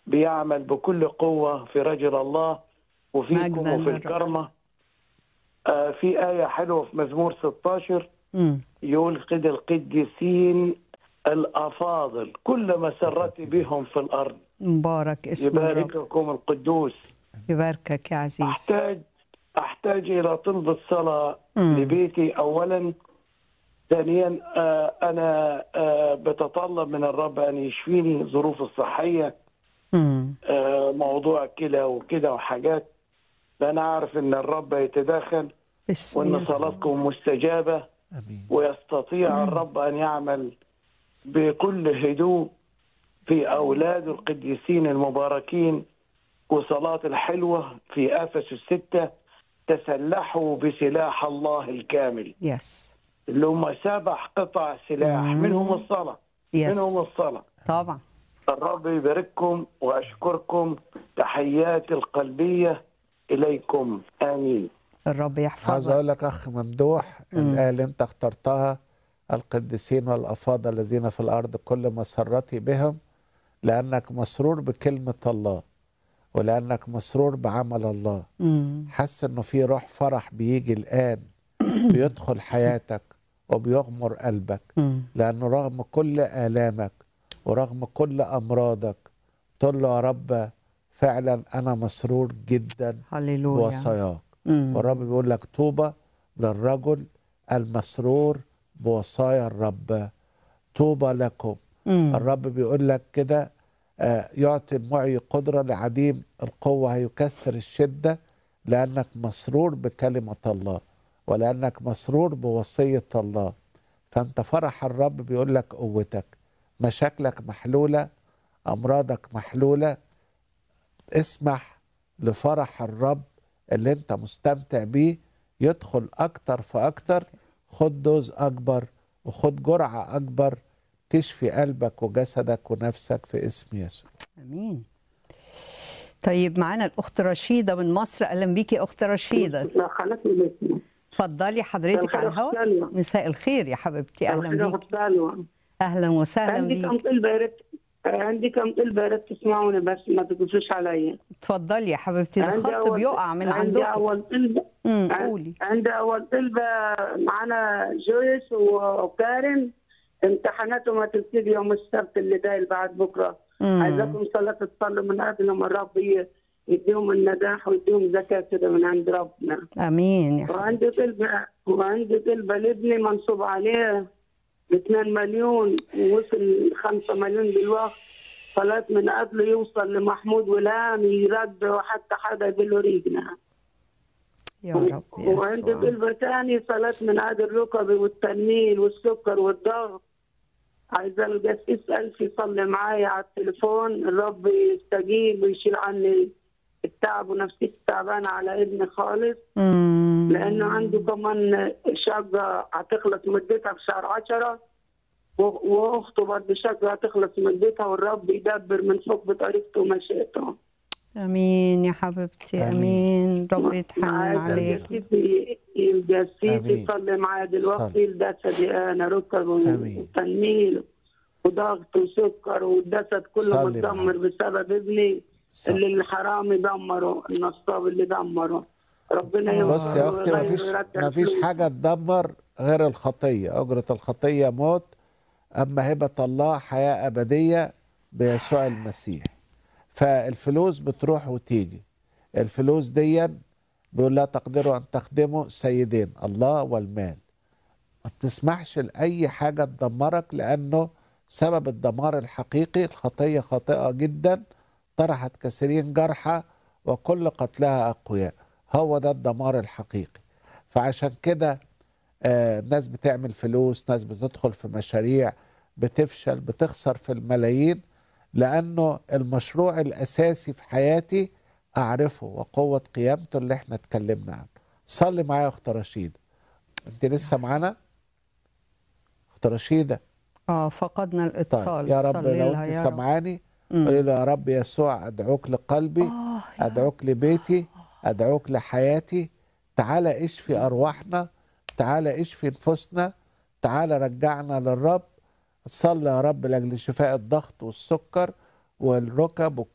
بيعمل بكل قوة في رجل الله وفيكم مجداً وفي للرب. الكرمة آه في آية حلوة في مزمور 16 مم. يقول كده القديسين الأفاضل كل مسرتي بهم في الأرض مبارك اسم الرب يبارككم القدوس يباركك يا عزيز أحتاج أحتاج إلى طلب الصلاة مم. لبيتي أولا ثانيا آه، أنا آه، بتطلب من الرب أن يشفيني ظروف الصحية مم. آه، موضوع كلى وكده وحاجات فأنا أعرف أن الرب يتداخل باسم وأن يسوع صلاتكم مستجابة امين ويستطيع الرب أن يعمل بكل هدوء في أولاد القديسين المباركين وصلاة الحلوة في أفس الستة تسلحوا بسلاح الله الكامل يس اللي هم سبع قطع سلاح مم. منهم الصلاة يس منهم الصلاة طبعا الرب يبارككم وأشكركم تحياتي القلبية إليكم آمين الرب عاوز يحفظك اقول لك اخ ممدوح الايه اللي انت اخترتها القديسين والافاضل الذين في الارض كل مسرتي بهم لانك مسرور بكلمه الله ولانك مسرور بعمل الله مم. حس انه في روح فرح بيجي الان بيدخل حياتك وبيغمر قلبك مم. لانه رغم كل الامك ورغم كل امراضك تقول له يا رب فعلا انا مسرور جدا هللويا بوصاياك مم. والرب بيقول لك طوبى للرجل المسرور بوصايا الرب طوبى لكم مم. الرب بيقول لك كده آه، يعطي المعي قدرة لعديم القوة هيكثر الشدة لأنك مسرور بكلمة الله ولأنك مسرور بوصية الله فأنت فرح الرب بيقول لك قوتك مشاكلك محلولة أمراضك محلولة اسمح لفرح الرب اللي انت مستمتع بيه يدخل أكتر فأكتر خد دوز أكبر وخد جرعة أكبر تشفي قلبك وجسدك ونفسك في اسم يسوع امين طيب معانا الاخت رشيده من مصر اهلا بيكي يا اخت رشيده لا خلتني باسمه اتفضلي حضرتك على الهواء سلوى مساء الخير يا حبيبتي اهلا بيكي سلوى اهلا وسهلا عندي كم بيك طلبة يا ريت عندي كم طلبة يا ريت تسمعوني بس ما تقصوش عليا اتفضلي يا حبيبتي ده عندي الخط أول- بيقع من عندي عندكم أول طلبة امم عن- قولي عندي أول طلبة معانا جويس و- وكارم امتحاناتهم هتبتدي يوم السبت اللي جاي اللي بعد بكرة مم. عايزاكم صلاة تصلوا من أجلهم الرب ي- يديهم النجاح ويديهم ذكاء كده من عند ربنا امين يا حبيبتي وعندي طلبة وعندي طلبة لابني منصوب عليه ب 2 مليون ووصل 5 مليون دلوقتي صلاة من قبل يوصل لمحمود ولام يرد وحتى حدا يقول له ريقنا يا رب وعندي يسوع طلبة تاني صلاة من عاد الركب والتنميل والسكر والضغط عايزة القسيس ألف يصلي معايا على التليفون الرب يستجيب ويشيل عني التعب ونفسيتي تعبانة على ابني خالص مم. لانه عنده كمان شقه هتخلص مدتها في شهر 10 و- واخته برضه شقه هتخلص مدتها والرب يدبر من فوق بطريقته ومشيئته امين يا حبيبتي آمين. امين رب يتحنن عايزة عليك الجسيس الجسيس آمين. يصلي معايا دلوقتي صلي. الجسد انا ركب آمين. وتنميل وضغط وسكر والجسد كله صلي متدمر معايا. بسبب ابني صلي. اللي الحرامي دمره النصاب اللي دمره ربنا يغفر بص يا اختي ويغير مفيش ويرجع مفيش فلوسه. حاجه تدمر غير الخطيه اجره الخطيه موت اما هبه الله حياه ابديه بيسوع المسيح فالفلوس بتروح وتيجي الفلوس دي بيقول لا تقدروا ان تخدموا سيدين الله والمال ما تسمحش لاي حاجه تدمرك لانه سبب الدمار الحقيقي الخطيه خاطئه جدا طرحت كثيرين جرحى وكل قتلها اقوياء هو ده الدمار الحقيقي فعشان كده آه، ناس بتعمل فلوس ناس بتدخل في مشاريع بتفشل بتخسر في الملايين لانه المشروع الاساسي في حياتي اعرفه وقوه قيامته اللي احنا اتكلمنا عنه صلي معايا يا اخت رشيده انت لسه معانا اخت رشيده اه فقدنا الاتصال طيب يا رب صلي لو لها انت يا رب. سمعاني مم. قولي له يا رب يسوع ادعوك لقلبي آه يا ادعوك لبيتي ادعوك لحياتي تعالى اشفي ارواحنا تعالى اشفي نفوسنا تعالى رجعنا للرب صلي يا رب لاجل شفاء الضغط والسكر والركب